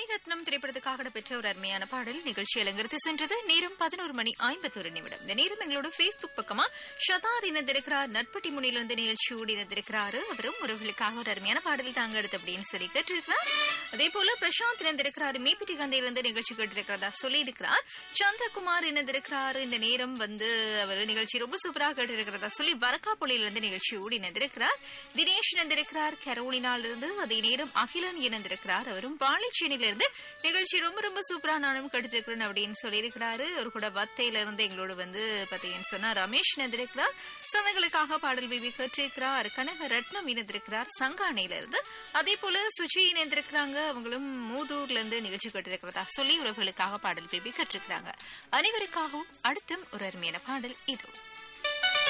மணிரத்னம் திரைப்படத்துக்காக பெற்ற ஒரு அருமையான பாடல் நிகழ்ச்சி அலங்கரித்து சென்றது நேரம் பதினோரு மணி ஐம்பத்தொரு நிமிடம் இந்த நேரம் எங்களோட Facebook பக்கமா ஷதார் இணைந்திருக்கிறார் நட்பட்டி முனையிலிருந்து நிகழ்ச்சியோடு இணைந்திருக்கிறாரு அவரும் உறவுகளுக்காக ஒரு அருமையான பாடல் தாங்க எடுத்து அப்படின்னு சொல்லி கேட்டிருக்கிறார் அதே போல பிரசாந்த் இணைந்திருக்கிறார் மீபிட்டி கந்தையிலிருந்து நிகழ்ச்சி கேட்டிருக்கிறதா சொல்லி இருக்கிறார் சந்திரகுமார் இணைந்திருக்கிறார் இந்த நேரம் வந்து அவர் நிகழ்ச்சி ரொம்ப சூப்பராக கேட்டிருக்கிறதா சொல்லி வரக்காப்புலையிலிருந்து நிகழ்ச்சியோடு இணைந்திருக்கிறார் தினேஷ் இணைந்திருக்கிறார் கரோலினாலிருந்து அதே நேரம் அகிலன் இணைந்திருக்கிறார் அவரும் பாலிச்சேனியிலிருந்து நிகழ்ச்சி ரொம்ப ரொம்ப சூப்பரா நானும் கேட்டிருக்கிறேன் அப்படின்னு சொல்லியிருக்கிறாரு ஒரு கூட வத்தையில இருந்து எங்களோட வந்து பாத்தீங்கன்னு சொன்னா ரமேஷ் இணைந்திருக்கிறார் சொந்தங்களுக்காக பாடல் விரும்பி கேட்டிருக்கிறார் கனக ரத்னம் இணைந்திருக்கிறார் சங்கானையில இருந்து அதே போல சுஜி இணைந்திருக்கிறாங்க அவங்களும் மூதூர்ல இருந்து நிகழ்ச்சி கேட்டிருக்கிறதா சொல்லி உறவுகளுக்காக பாடல் விரும்பி கேட்டிருக்கிறாங்க அனைவருக்காகவும் அடுத்தும் ஒரு அருமையான பாடல் இது